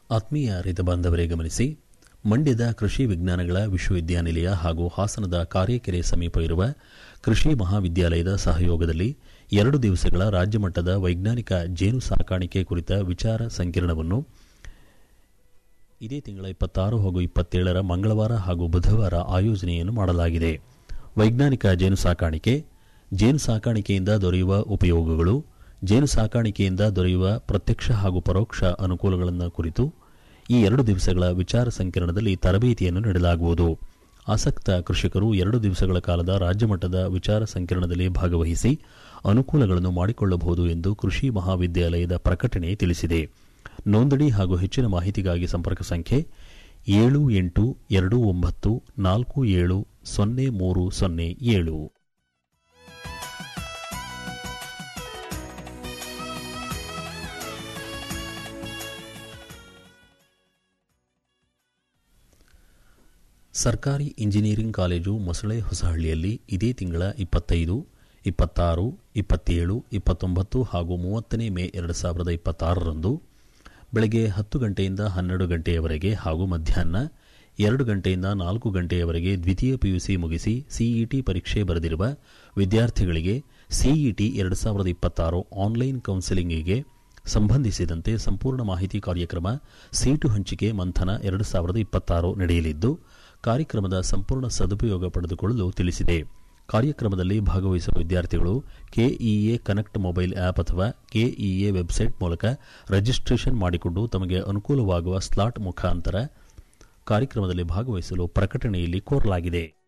ಆತ್ಮೀಯ ರೈತ ಬಾಂಧವರೇ ಗಮನಿಸಿ ಮಂಡ್ಯದ ಕೃಷಿ ವಿಜ್ಞಾನಗಳ ವಿಶ್ವವಿದ್ಯಾನಿಲಯ ಹಾಗೂ ಹಾಸನದ ಕಾರೇಕೆರೆ ಸಮೀಪ ಇರುವ ಕೃಷಿ ಮಹಾವಿದ್ಯಾಲಯದ ಸಹಯೋಗದಲ್ಲಿ ಎರಡು ದಿವಸಗಳ ರಾಜ್ಯಮಟ್ಟದ ವೈಜ್ಞಾನಿಕ ಜೇನು ಸಾಕಾಣಿಕೆ ಕುರಿತ ವಿಚಾರ ಸಂಕಿರಣವನ್ನು ಇದೇ ತಿಂಗಳ ಇಪ್ಪತ್ತಾರು ಹಾಗೂ ಇಪ್ಪತ್ತೇಳರ ಮಂಗಳವಾರ ಹಾಗೂ ಬುಧವಾರ ಆಯೋಜನೆಯನ್ನು ಮಾಡಲಾಗಿದೆ ವೈಜ್ಞಾನಿಕ ಜೇನು ಸಾಕಾಣಿಕೆ ಜೇನು ಸಾಕಾಣಿಕೆಯಿಂದ ದೊರೆಯುವ ಉಪಯೋಗಗಳು ಜೇನು ಸಾಕಾಣಿಕೆಯಿಂದ ದೊರೆಯುವ ಪ್ರತ್ಯಕ್ಷ ಹಾಗೂ ಪರೋಕ್ಷ ಅನುಕೂಲಗಳನ್ನು ಕುರಿತು ಈ ಎರಡು ದಿವಸಗಳ ವಿಚಾರ ಸಂಕಿರಣದಲ್ಲಿ ತರಬೇತಿಯನ್ನು ನೀಡಲಾಗುವುದು ಆಸಕ್ತ ಕೃಷಿಕರು ಎರಡು ದಿವಸಗಳ ಕಾಲದ ರಾಜ್ಯಮಟ್ಟದ ವಿಚಾರ ಸಂಕಿರಣದಲ್ಲಿ ಭಾಗವಹಿಸಿ ಅನುಕೂಲಗಳನ್ನು ಮಾಡಿಕೊಳ್ಳಬಹುದು ಎಂದು ಕೃಷಿ ಮಹಾವಿದ್ಯಾಲಯದ ಪ್ರಕಟಣೆ ತಿಳಿಸಿದೆ ನೋಂದಣಿ ಹಾಗೂ ಹೆಚ್ಚಿನ ಮಾಹಿತಿಗಾಗಿ ಸಂಪರ್ಕ ಸಂಖ್ಯೆ ಏಳು ಎಂಟು ಎರಡು ಒಂಬತ್ತು ನಾಲ್ಕು ಏಳು ಸೊನ್ನೆ ಮೂರು ಸೊನ್ನೆ ಏಳು ಸರ್ಕಾರಿ ಇಂಜಿನಿಯರಿಂಗ್ ಕಾಲೇಜು ಮೊಸಳೆ ಹೊಸಹಳ್ಳಿಯಲ್ಲಿ ಇದೇ ತಿಂಗಳ ಇಪ್ಪತ್ತೈದು ಇಪ್ಪತ್ತಾರು ಇಪ್ಪತ್ತೇಳು ಇಪ್ಪತ್ತೊಂಬತ್ತು ಹಾಗೂ ಮೂವತ್ತನೇ ಮೇ ಎರಡು ಸಾವಿರದ ಇಪ್ಪತ್ತಾರರಂದು ಬೆಳಗ್ಗೆ ಹತ್ತು ಗಂಟೆಯಿಂದ ಹನ್ನೆರಡು ಗಂಟೆಯವರೆಗೆ ಹಾಗೂ ಮಧ್ಯಾಹ್ನ ಎರಡು ಗಂಟೆಯಿಂದ ನಾಲ್ಕು ಗಂಟೆಯವರೆಗೆ ದ್ವಿತೀಯ ಪಿಯುಸಿ ಮುಗಿಸಿ ಸಿಇಟಿ ಪರೀಕ್ಷೆ ಬರೆದಿರುವ ವಿದ್ಯಾರ್ಥಿಗಳಿಗೆ ಸಿಇಟಿ ಎರಡು ಸಾವಿರದ ಇಪ್ಪತ್ತಾರು ಆನ್ಲೈನ್ ಕೌನ್ಸೆಲಿಂಗಿಗೆ ಸಂಬಂಧಿಸಿದಂತೆ ಸಂಪೂರ್ಣ ಮಾಹಿತಿ ಕಾರ್ಯಕ್ರಮ ಸೀಟು ಹಂಚಿಕೆ ಮಂಥನ ಎರಡು ಸಾವಿರದ ಇಪ್ಪತ್ತಾರು ನಡೆಯಲಿದ್ದು ಕಾರ್ಯಕ್ರಮದ ಸಂಪೂರ್ಣ ಸದುಪಯೋಗ ಪಡೆದುಕೊಳ್ಳಲು ತಿಳಿಸಿದೆ ಕಾರ್ಯಕ್ರಮದಲ್ಲಿ ಭಾಗವಹಿಸುವ ವಿದ್ಯಾರ್ಥಿಗಳು ಕೆಇಎ ಕನೆಕ್ಟ್ ಮೊಬೈಲ್ ಆಪ್ ಅಥವಾ ಕೆಇಎ ವೆಬ್ಸೈಟ್ ಮೂಲಕ ರಿಜಿಸ್ಟ್ರೇಷನ್ ಮಾಡಿಕೊಂಡು ತಮಗೆ ಅನುಕೂಲವಾಗುವ ಸ್ಲಾಟ್ ಮುಖಾಂತರ ಕಾರ್ಯಕ್ರಮದಲ್ಲಿ ಭಾಗವಹಿಸಲು ಪ್ರಕಟಣೆಯಲ್ಲಿ ಕೋರಲಾಗಿದೆ